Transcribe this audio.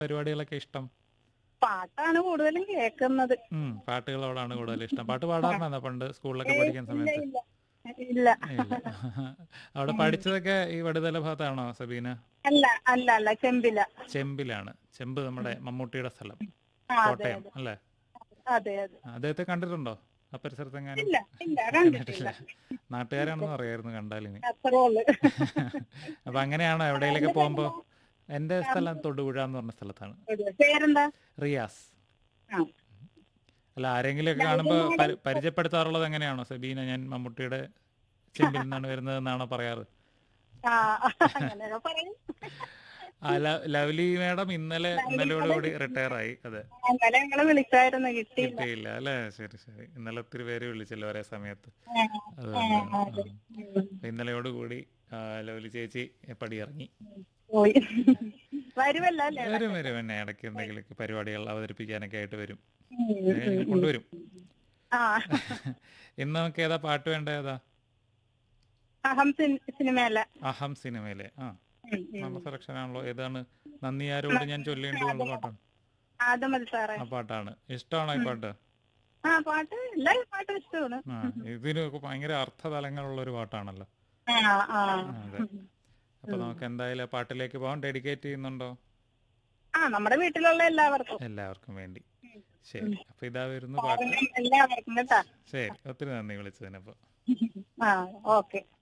പരിപാടികളൊക്കെ ഇഷ്ടം പാട്ടാണ് കൂടുതലും കേൾക്കുന്നത് ഉം പാട്ടുകളോടാണ് കൂടുതൽ ഇഷ്ടം പാട്ട് പാടാറുണ്ടോ പണ്ട് സ്കൂളിലൊക്കെ പഠിക്കുന്ന സമയത്ത് ഇല്ല ഇല്ല ഇല്ല അവിടെ പഠിച്ചതൊക്കെ ഈ വടുതല ഭാഗത്താണോ സബീന അല്ല അല്ല അല്ല ചെമ്പില ചെമ്പിലാണ് ചെമ്പ് നമ്മുടെ മമ്മൂട്ടിയുടെ സ്ഥലം ആ, അതെ കോട്ടയം അല്ലേ അതെ അതെ അദ്ദേഹത്തെ കണ്ടിട്ടുണ്ടോ ആ പരിസരത്തെങ്ങാനും ഇല്ല ഇല്ല കണ്ടിട്ടില്ല നാട്ടുകാരാണെന്ന് പറയായിരുന്നു കണ്ടാലിനി അത്രേ ഉള്ളു അപ്പൊ അങ്ങനെയാണോ എവിടെയെങ്കിലൊക്കെ പോകുമ്പോ എന്റെ സ്ഥലം തൊടുപുഴ എന്ന് പറഞ്ഞ സ്ഥലത്താണ് പേരെന്താ റിയാസ് ആ അല്ല ആരെങ്കിലും ഒക്കെ കാണുമ്പോ പരി- പരിചയപ്പെടുത്താറുള്ളത് എങ്ങനെയാണോ സബീന ഞാൻ മമ്മൂട്ടിയുടെ ചെമ്പിൽ നിന്നാണ് വരുന്നത് എന്നാണോ പറയാറ് ആ അങ്ങനെയൊക്കെ പറയും ആ ല- ലവ്ലി മാഡം ഇന്നലെ ഇന്നലെയോടുകൂടി റിട്ടയർ ആയി അതെ അങ്ങനെ ഞങ്ങള് വിളിച്ചായിരുന്നു കിട്ടിയില്ല കിട്ടിയില്ല അല്ലേ ശരി ശരി ഇന്നലെ ഒത്തിരി പേര് വിളിച്ചല്ലോ ഒരേ സമയത്ത് ആ, അതുകൊണ്ട് ആ, അതെ. ഉം. ഇന്നലെയോടുകൂടി ആ, ലവ്ലി ചേച്ചി പടിയിറങ്ങി പോയി വരുമല്ലോ അല്ലേ വരും വരും എന്നെ ഇടയ്ക്ക് എന്തെങ്കിലുമൊക്കെ പരിപാടികൾ അവതരിപ്പിക്കാനൊക്കെ ആയിട്ട് വരും ഉം, ഏ, ഉം, ഉം. കൊണ്ടുവരും ആ ഇന്ന് നമുക്ക് ഏതാ പാട്ട് വേണ്ട ഏതാ അഹം സിൻ- സിനിമയല്ല അഹം സിനിമയിലെ ആ ഉം, ഉം. നല്ല സെലക്ഷൻ ആണല്ലോ ഏതാണ് നന്ദി ആരോട് ഞാൻ ചൊല്ലേണ്ടുള്ള പാട്ടാണ് അത് മതി സാറേ ആ പാട്ടാണ് ഇഷ്ടമാണോ ഈ പാട്ട് ആ പാട്ട് എല്ലാ പാട്ടും ഇഷ്ടമാണ് ആ ഇതിന് ഭയങ്കര അർത്ഥതലങ്ങളുള്ള ഒരു പാട്ടാണല്ലോ ആ ആ അതെ അപ്പൊ നമുക്ക് എന്തായാലും ആ പാട്ടിലേക്ക് പോകാൻ ഡെഡിക്കേറ്റ് ചെയ്യുന്നുണ്ടോ ആ നമ്മുടെ വീട്ടിലുള്ള എല്ലാവർക്കും എല്ലാവർക്കും വേണ്ടി ശരി അപ്പൊ ഇതാ വരുന്നു പാട്ട് എല്ലാവർക്കും കേട്ടാ ശരി ഒത്തിരി നന്ദി വിളിച്ചതിനപ്പോ ആ ഓക്കെ